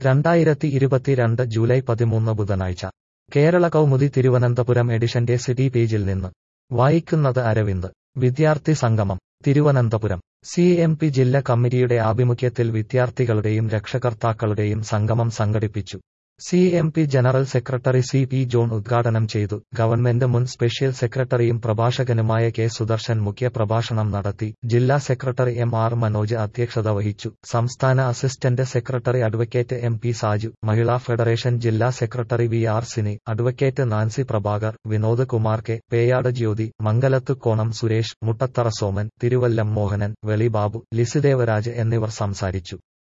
രണ്ടായിരത്തി ഇരുപത്തിരണ്ട് ജൂലൈ പതിമൂന്ന് ബുധനാഴ്ച കേരള കൗമുദി തിരുവനന്തപുരം എഡിഷന്റെ സിറ്റി പേജിൽ നിന്ന് വായിക്കുന്നത് അരവിന്ദ് വിദ്യാർത്ഥി സംഗമം തിരുവനന്തപുരം സി എം പി ജില്ലാ കമ്മിറ്റിയുടെ ആഭിമുഖ്യത്തിൽ വിദ്യാർത്ഥികളുടെയും രക്ഷകർത്താക്കളുടെയും സംഗമം സംഘടിപ്പിച്ചു C M P general secretary C P John ഉദ്ഘാടനം ചെയ്തു ഗവൺമെന്റ് മുൻ സ്പെഷ്യൽ സെക്രട്ടറിയും പ്രഭാഷകനുമായ കെ സുദർശൻ മുഖ്യ പ്രഭാഷണം നടത്തി ജില്ലാ സെക്രട്ടറി എം ആർ മനോജ് അധ്യക്ഷത വഹിച്ചു സംസ്ഥാന assistant secretary advocate M P Saju Mahila federation ജില്ലാ secretary V R Sini advocate Nancy Prabhakar Vinod Kumar K Peyad Jyothi Mangalath Konam Suresh Muttathara Soman Thiruvallam Mohanan വെളിബാബു ലിസിദേവരാജ് എന്നിവർ സംസാരിച്ചു